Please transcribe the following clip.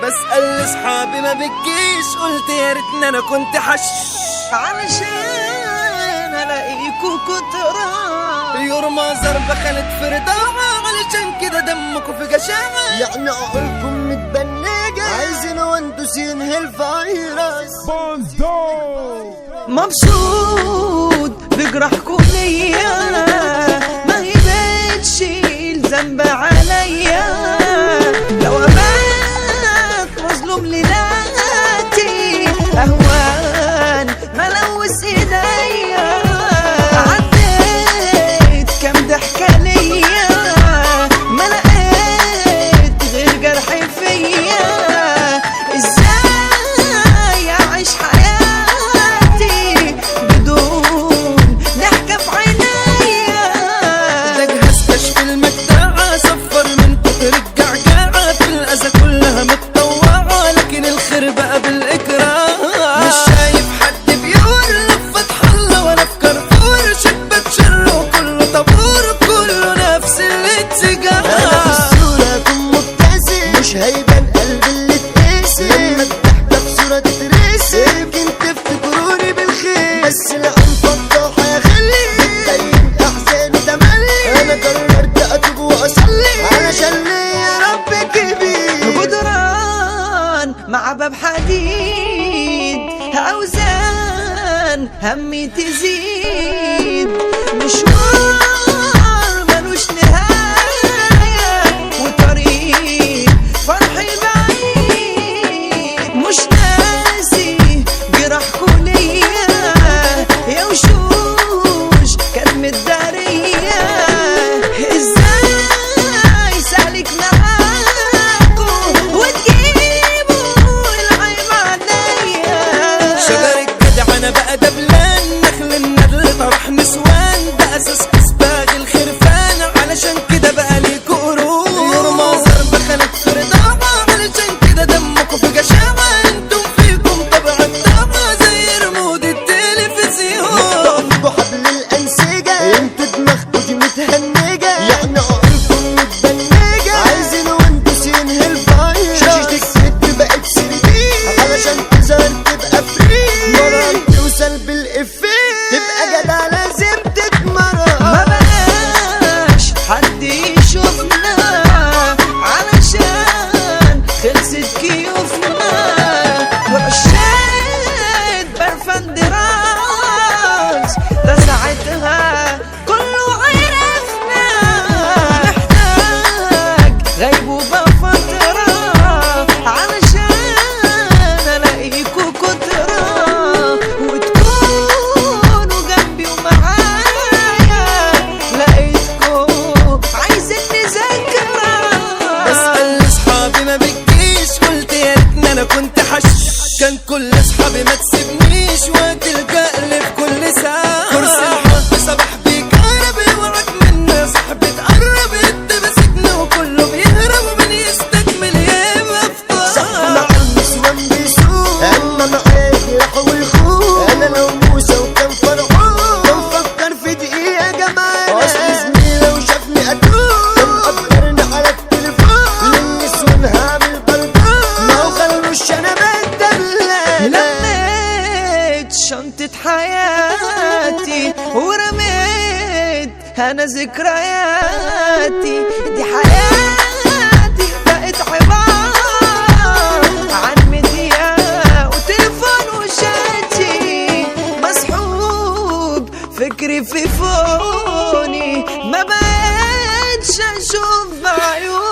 بسأل اصحابي ما بتجيش قلت يا ريتني انا كنت حش علشان الاقيكوا كترة يرمى ضربة خالد في رضاعة علشان كده دمكوا في جشاعة يعني عقولكم متبنجة عايزين وانتوسين الفيروس مبسوط بجرحكوا ليا ما هي بتشيل ذنب عليا لو ابات مظلوم ليلاتي اهوان ملوث ايديا عديت كام ضحكه ليا ما لقيت غير جرح فيا ازاي اعيش حياتي بدون ضحكه في عينيا ده جهاز كشف المجدعة صفر من كتر الجعجعة في الأذى كلها متطوعة لكن الخير بقى بالإكراه مش شايف حد بيقول لف فتح الله ولا في كارفور شبة شر وكله طابور كله نفس انا في الاتجاه الصورة اكون مبتسم مش هيبان قلبي اللي اتقسم لما الضحكة في صورة تترسم يمكن تفتكروني بالخير بس لا مفضحة يا خلي بتبين احزاني تملي انا قررت اتوب واصلي علشان ليا رب كبير جدران مع باب حديد اوزان همي تزيد مشوار ملوش نهاية وطريق فرحي بعيد مش ناسي جرحكوا ليا يا وشوش كانت متدارية ازاي سالك معاكوا وتجيبوا العيب عليا شجر الجدع انا بقى دبلان نخل الندل طرح نسوان ده اساس كسباغ الخرفان علشان كده بقى ليكوا قرون يرمى ضرب خالد في رضاعة علشان كده دمكوا في جشاعة انتم فيكم طبع الدعوة زي رمود التلفزيون بحبل الانسجة انتوا دماغكوا دي متهنجة يعني عقولكم متبنجة عايزين وانتوسين الفيروس شاشة الكتب بقت سردين علشان تظهر تبقى فري مرة توصل بالإفيه تبقى جدع لازم ما تتمرن بقاش حد يشوفنا علشان خلصت كيوفنا وعشان برفان دراس ده ساعتها كله عرفنا محتاج غيبوبة فترة علشان الاقيكوا كترة وتكونوا جنبي ومعايا لقيتكوا عايزين نذاكرة بسأل اصحابي ما بتجيش قلت يا ريتني انا كنت حش كان كل اصحابي ما تسيبنيش وتلجأ لي في كل ساعة كرسي الحب صباح بيك عربي وراك مني صاحبي تقرب انت مسكني وكله بيهرب ومن يستكمل يبقى مع في النسوان بيسوق اما معايا جرح ويخوف انا لو موسى وكان فرعون كان فكر في دقيقة جمال اصل زميلي لو شافني اتوب كان قدرني على التليفون للنسوان هعمل بلطون ما هو خلوش انا بدل لميت شنطة حياتي ورميت أنا ذكرياتي دي حياتي بقت عبارة عن ميديا وتليفون وشاتي مسحوب فكري في فوني ما بقتش أشوف بعيوني